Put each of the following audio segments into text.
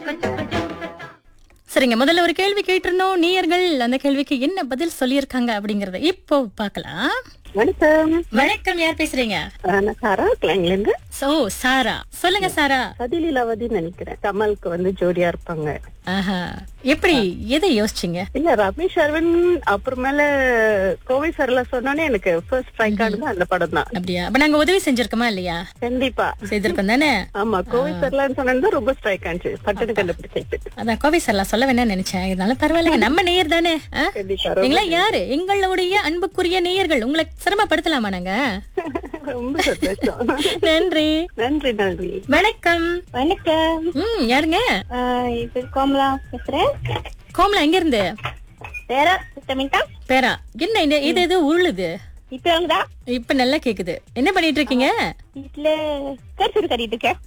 சரிங்க முதல்ல ஒரு கேள்வி கேட்டிருந்தோம் நேயர்கள் அந்த கேள்விக்கு என்ன பதில் சொல்லியிருக்காங்க அப்படிங்கறத இப்போ பார்க்கலாம் வணக்கம் வணக்கம் யார் பேசுறீங்க அஹ் நான் சாரா கிளாங்ல இருந்து ஓ சாரா சொல்லுங்க சாரா சதிலீலாவதி நினைக்கிறேன் கமலுக்கு வந்து ஜோடியா இருப்பாங்க ஆஹா எப்படி எதை யோசிச்சீங்க இல்ல ரமேஷ் அரவிந்த் அப்புறமேல கோவை சரலா சொன்னோன்னே எனக்கு ஃபர்ஸ்ட் ஸ்ட்ரைக் ஆனது அந்த படம் தான் அப்படியா அப்ப நாங்க உதவி செஞ்சிருக்கோமா இல்லையா கண்டிப்பா செய்திருக்கோம் தானே ஆமா கோவை சரலான்னு சொன்னது ரொம்ப ஸ்ட்ரைக் ஆனிச்சு பட்டுன்னு கண்டுபிடிச்சிட்டு அதான் கோவை சார்லாம் சொல்ல வேணாம்னு நினைச்சேன் இருந்தாலும் பரவாயில்லைங்க நம்ம நேயர் தானே ஆ? கண்டிப்பா ரொம்ப- நீங்களா யாரு எங்களுடைய அன்புக்குரிய நேயர்கள் உங்களை சிரமப்படுத்தலாமா நாங்க ரொம்ப சந்தோஷம் நன்றி நன்றி நன்றி வணக்கம் வணக்கம் ம் யாருங்க ஆஹ் இது கோமலா பேசுறேன் கோமலா எங்க இருந்து வேற சுத்தமிட்டா பேரா என்ன இந்த இது எது உருளுது இப்ப வாங்கதா இப்ப நல்லா கேக்குது என்ன பண்ணிட்டு இருக்கீங்க வீட்டுல கருத்து கட்டிட்டு இருக்கேன்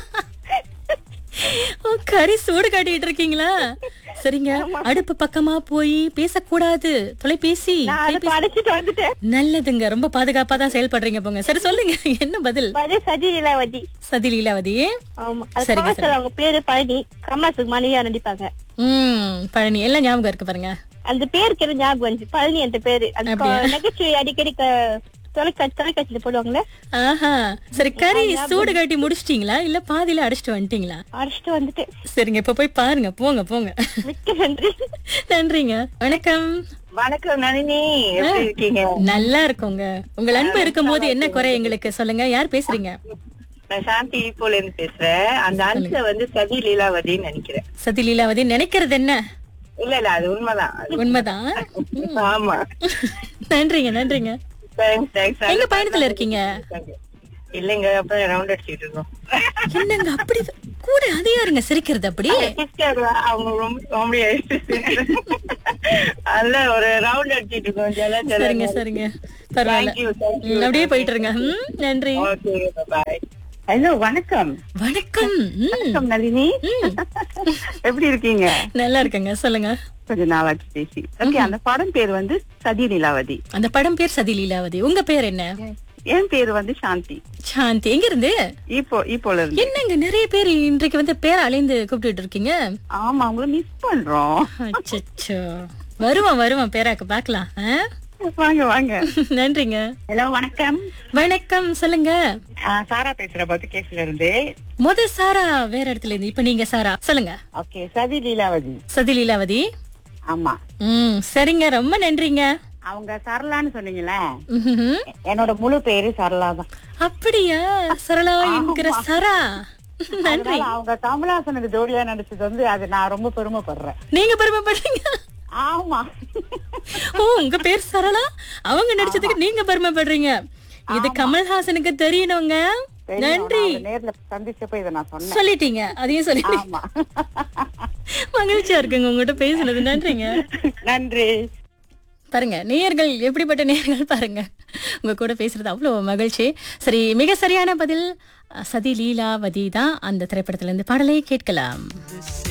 ஓ, கறி சூடு காட்டிட்டு இருக்கீங்களா சரிங்க அடுப்பு பக்கமா போய் பேசக்கூடாது தொலைபேசி நான் அதை அடைச்சிட்டு வந்துட்டேன் நல்லதுங்க ரொம்ப பாதுகாப்பா தான் செயல்படுறீங்க போங்க சரி சொல்லுங்க என்ன பதில் அது சதி லீலாவதி சதி லீலாவதி ஆமா அது சரிங்க, பாசல் அவங்க பேரு பழனி கமலாசுக்கு மனைவியா நடிப்பாங்க ம் பழனி எல்லாம் ஞாபகம் இருக்கு பாருங்க அந்த பேருக்கு எனக்கு ஞாபகம் வந்துச்சு பழனி அந்த பேரு அந்த அப்படியா? நகைச்சுவை அடிக்கடி க- தொலைக்காட்சி தொலைக்காட்சியில போடுவாங்கல்ல ஆஹா சரி கறி சூடு காட்டி முடிச்சிட்டீங்களா இல்ல பாதியில அடிச்சிட்டு வந்துட்டீங்களா அடிச்சிட்டு வந்துட்டு சரிங்க இப்ப போய் பாருங்க போங்க போங்க மிக்க நன்றி நன்றிங்க வணக்கம் வணக்கம் நளினி எப்படி இருக்கீங்க நல்லா இருக்கோங்க உங்கள் அன்பு இருக்கும்போது என்ன குறை எங்களுக்கு சொல்லுங்க யார் பேசுறீங்க நான் சாந்தி ஈப்போல இருந்து பேசுறேன் அந்த அன்ச வந்து சதி லீலாவதின்னு நினைக்கிறேன் சதி லீலாவதி நினைக்கிறது என்ன இல்ல இல்ல அது உண்மைதான் அது- உண்மைதான் ஆமா நன்றிங்க நன்றிங்க தேங்க்ஸ் தேங்க்ஸ் எங்க பயணத்துல இருக்கீங்க இல்லைங்க அப்ப ரவுண்ட் அடிச்சிட்டு இருக்கோம் என்னங்க அப்படி கூட அது யாருங்க சிரிக்கிறது அப்படி சிஸ்டர் அவங்க ரொம்ப காமெடி ஆயிடுச்சு அதுல ஒரு ரவுண்ட் அடிச்சிட்டு இருக்கோம் ஜல ஜல சரிங்க சரிங்க பரவாயில்ல Thank you, thank you. ம், அப்படியே போயிட்டு இருங்க ம், நன்றி ஓகே பாய் ஹலோ வணக்கம் வணக்கம் ம், வணக்கம் நளினி எப்படி இருக்கீங்க நல்லா இருக்கங்க சொல்லுங்க கொஞ்ச நாளாச்சு பேசி ஓகே அந்த படம் பேர் வந்து சதி நிலாவதி அந்த படம் பேர் சதி லீலாவதி உங்க பேர் என்ன என் பேர் வந்து சாந்தி சாந்தி எங்க இருந்து இப்போ இப்போல இருந்து என்னங்க நிறைய பேர் இன்றைக்கு வந்து பேர் அலைந்து கூப்பிட்டுட்டு இருக்கீங்க ஆமா உங்களை மிஸ் பண்றோம் அச்சச்சோ வருவோம் வருவோம் பேராக்கு பார்க்கலாம் ஆ? வாங்க வாங்க நன்றிங்க ஹலோ வணக்கம் வணக்கம் சொல்லுங்க சாரா பேசுற பத்து கேஸ்ல இருந்து முத சாரா வேற இடத்துல இருந்து இப்ப நீங்க சாரா சொல்லுங்க ஓகே சதி லீலாவதி சதி லீலாவதி ஆமா ம் சரிங்க ரொம்ப நன்றிங்க அவங்க சரளான்னு சொன்னீங்களே ம்ஹும். என்னோட முழு பேரு சரளா தான் அப்படியா சரளா என்கிற சரா நன்றி அதனால அவங்க கமலாசனுக்கு ஜோடியா நடிச்சது வந்து அது நான் ரொம்ப பெருமைப்படுறேன் நீங்க பெருமைப்படுறீங்க ஆமா ஓ உங்க பேர் சரளா அவங்க நடிச்சதுக்கு நீங்க பெருமைப்படுறீங்க இது கமல்ஹாசனுக்கு தெரியணுங்க நன்றி நான் நேர்ல சந்திச்சப்ப இதை நான் சொன்னேன் சொல்லிட்டீங்க அதையும் சொல்லிட்டீங்க ஆமா மகிழ்ச்சியா இருக்குங்க உங்ககிட்ட பேசுனது நன்றிங்க நன்றி பாருங்க நேயர்கள் எப்படிப்பட்ட நேயர்கள் பாருங்க உங்க கூட பேசுறது அவ்வளவு மகிழ்ச்சி சரி மிக சரியான பதில் அஹ், சதி லீலாவதி தான் அந்த திரைப்படத்துல இருந்து பாடலை கேட்கலாம்